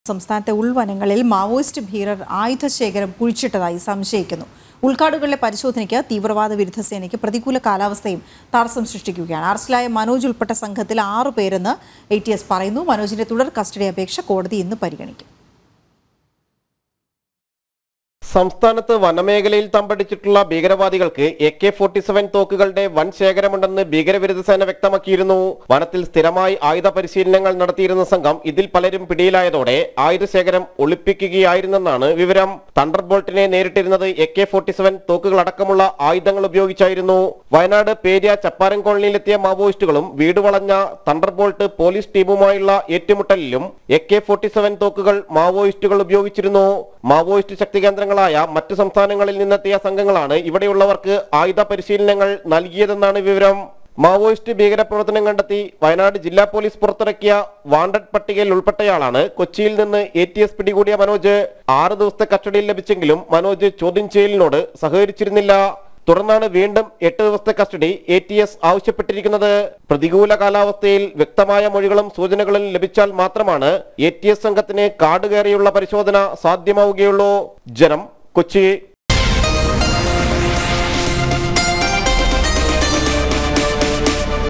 സംസ്ഥാനത്തെ ഉൾവനങ്ങളിൽ മാവോയിസ്റ്റ് ഭീകരർ ആയുധശേഖരം കുഴിച്ചിട്ടതായി സംശയിക്കുന്നു ഉൾക്കാടുകളിലെ പരിശോധനയ്ക്ക് തീവ്രവാദ വിരുദ്ധ സേനയ്ക്ക് പ്രതികൂല കാലാവസ്ഥയും തടസ്സം സൃഷ്ടിക്കുകയാണ് അറസ്റ്റിലായ മനോജ് ഉൾപ്പെട്ട സംഘത്തിൽ ആറു പേരെന്ന് എ ടി എസ് പറയുന്നു മനോജിന്റെ തുടർ കസ്റ്റഡി അപേക്ഷ കോടതി ഇന്ന് പരിഗണിക്കും സംസ്ഥാനത്ത് വനമേഖലയിൽ തമ്പടിച്ചിട്ടുള്ള ഭീകരവാദികൾക്ക് എ കെ ഫോർട്ടി സെവൻ തോക്കുകളുടെ വൻ ശേഖരമുണ്ടെന്ന് ഭീകരവിരുദ്ധ സേന വ്യക്തമാക്കിയിരുന്നു വനത്തിൽ സ്ഥിരമായി ആയുധ പരിശീലനങ്ങൾ നടത്തിയിരുന്ന സംഘം ഇതിൽ പലരും പിടിയിലായതോടെ ആയുധശേഖരം ഒളിപ്പിക്കുകയായിരുന്നെന്നാണ് വിവരം തണ്ടർ ബോൾട്ടിനെ നേരിട്ടിരുന്നത് എ കെ ഫോർട്ടി സെവൻ തോക്കുകളടക്കമുള്ള ആയുധങ്ങൾ ഉപയോഗിച്ചായിരുന്നു വയനാട് പേര്യ ചപ്പാരം കോളനിയിലെത്തിയ മാവോയിസ്റ്റുകളും വീട് വളഞ്ഞ തണ്ടർ ബോൾട്ട് പോലീസ് ടീമുമായുള്ള ഏറ്റുമുട്ടലിലും എ കെ ഫോർട്ടി സെവൻ തോക്കുകൾ മാവോയിസ്റ്റുകൾ ഉപയോഗിച്ചിരുന്നു മാവോയിസ്റ്റ് ശക്തി കേന്ദ്രങ്ങളായ മറ്റു സംസ്ഥാനങ്ങളിൽ നിന്നെത്തിയ സംഘങ്ങളാണ് ഇവിടെയുള്ളവർക്ക് ആയുധ പരിശീലനങ്ങൾ നൽകിയതെന്നാണ് വിവരം മാവോയിസ്റ്റ് ഭീകരപ്രവർത്തനം കണ്ടെത്തി വയനാട് ജില്ലാ പോലീസ് പുറത്തിറക്കിയ വാണ്ടഡ് പട്ടികയിൽ ഉൾപ്പെട്ടയാളാണ് കൊച്ചിയിൽ നിന്ന് എ ടി എസ് പിടികൂടിയ മനോജ് ആറ് ദിവസത്തെ കസ്റ്റഡിയിൽ ലഭിച്ചെങ്കിലും മനോജ് ചോദ്യം ചെയ്യലിനോട് സഹകരിച്ചിരുന്നില്ല തുടർന്നാണ് വീണ്ടും എട്ട് ദിവസത്തെ കസ്റ്റഡി എ ടി എസ് ആവശ്യപ്പെട്ടിരിക്കുന്നത് പ്രതികൂല കാലാവസ്ഥയിൽ വ്യക്തമായ മൊഴികളും സൂചനകളും ലഭിച്ചാൽ മാത്രമാണ് എ ടി എസ് സംഘത്തിന് കാട് കയറിയുള്ള പരിശോധന സാധ്യമാവുകയുള്ളൂ ജനം കൊച്ചി